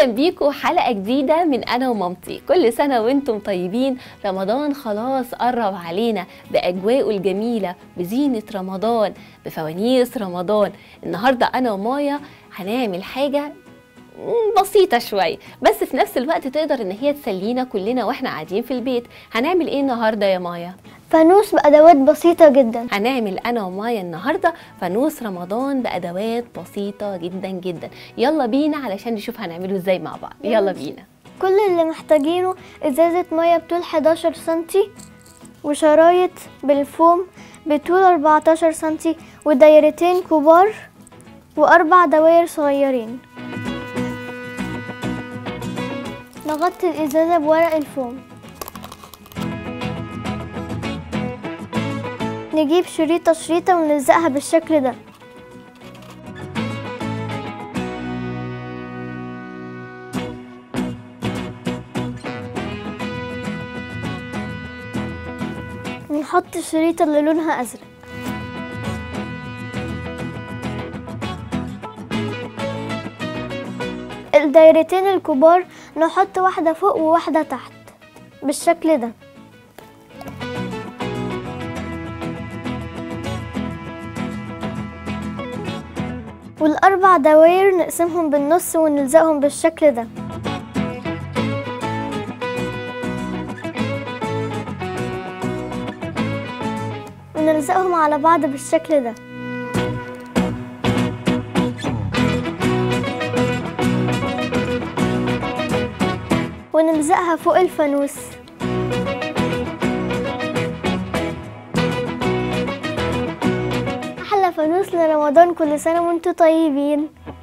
اهلا بيكم حلقه جديده من انا ومامتي كل سنه وانتم طيبين رمضان خلاص قرب علينا باجواءه الجميله بزينه رمضان بفوانيس رمضان النهارده انا ومايا هنعمل حاجه بسيطة شوية بس في نفس الوقت تقدر ان هي تسلينا كلنا واحنا قاعدين في البيت هنعمل ايه النهاردة يا مايا؟ فانوس بأدوات بسيطة جدا هنعمل انا ومايا النهارده فانوس رمضان بادوات بسيطه جدا جدا يلا بينا علشان نشوف هنعمله ازاي مع بعض يلا بينا كل اللي محتاجينه ازازة مية بطول 11 سنتي وشرايط بالفوم بطول 14 سنتي ودايرتين كبار وأربع دواير صغيرين نغطي الإزازة بورق الفوم نجيب شريطة شريطة ونلزقها بالشكل ده ونحط الشريطة اللي لونها أزرق الدايرتين الكبار نحط واحدة فوق وواحدة تحت بالشكل ده والأربع دواير نقسمهم بالنص ونلزقهم بالشكل ده ونلزقهم على بعض بالشكل ده ونلزقها فوق الفانوس أحلى فانوس لرمضان كل سنة وانتم طيبين